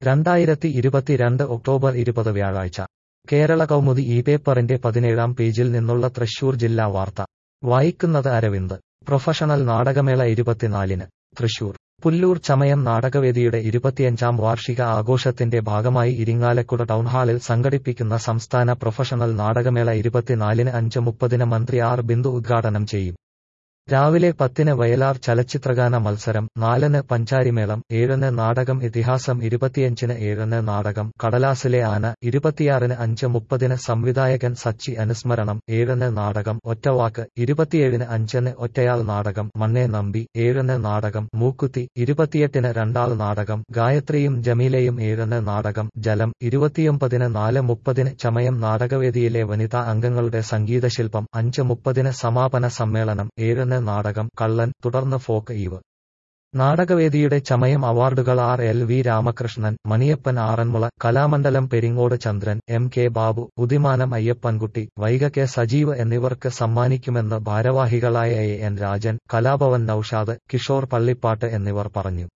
രണ്ടായിരത്തി ഇരുപത്തിരണ്ട് ഒക്ടോബർ ഇരുപത് വ്യാഴാഴ്ച കേരള കൗമുദി ഈ പേപ്പറിന്റെ പതിനേഴാം പേജിൽ നിന്നുള്ള തൃശൂർ ജില്ലാ വാർത്ത വായിക്കുന്നത് അരവിന്ദ് പ്രൊഫഷണൽ നാടകമേള ഇരുപത്തിനാലിന് തൃശൂർ പുല്ലൂർ ചമയം നാടകവേദിയുടെ ഇരുപത്തിയഞ്ചാം വാർഷിക ആഘോഷത്തിന്റെ ഭാഗമായി ഇരിങ്ങാലക്കുട ടൗൺഹാളിൽ സംഘടിപ്പിക്കുന്ന സംസ്ഥാന പ്രൊഫഷണൽ നാടകമേള ഇരുപത്തിനാലിന് അഞ്ച് മുപ്പതിന് മന്ത്രി ആർ ബിന്ദു ഉദ്ഘാടനം ചെയ്യും രാവിലെ പത്തിന് വയലാർ ചലച്ചിത്രഗാന മത്സരം നാലിന് പഞ്ചാരിമേളം ഏഴിന് നാടകം ഇതിഹാസം ഇരുപത്തിയഞ്ചിന് ഏഴിന് നാടകം കടലാസിലെ ആന ഇരുപത്തിയാറിന് അഞ്ച് മുപ്പതിന് സംവിധായകൻ സച്ചി അനുസ്മരണം ഏഴിന് നാടകം ഒറ്റവാക്ക് ഇരുപത്തിയേഴിന് അഞ്ചിന് ഒറ്റയാൾ നാടകം മണ്ണേ നമ്പി ഏഴിന് നാടകം മൂക്കുത്തി ഇരുപത്തിയെട്ടിന് രണ്ടാൾ നാടകം ഗായത്രിയും ജമീലയും ഏഴിന് നാടകം ജലം ഇരുപത്തിയൊമ്പതിന് നാല് മുപ്പതിന് ചമയം നാടകവേദിയിലെ വനിതാ അംഗങ്ങളുടെ സംഗീതശില്പം അഞ്ച് മുപ്പതിന് സമാപന സമ്മേളനം ഏഴിന് നാടകം കള്ളൻ തുടർന്ന് ഫോക്ക് ഈവ് നാടകവേദിയുടെ ചമയം അവാർഡുകൾ R L V Ramakrishnan Maniyappan Aranmula Kalamandalam Peringode Chandran M K Babu Udimanam Ayyappankutty Vaiga K Sajeev എന്നിവർക്ക് സമ്മാനിക്കുമെന്ന് ഭാരവാഹികളായ എ എൻ രാജൻ കലാഭവൻ നൌഷാദ് കിഷോർ പള്ളിപ്പാട്ട് എന്നിവർ പറഞ്ഞു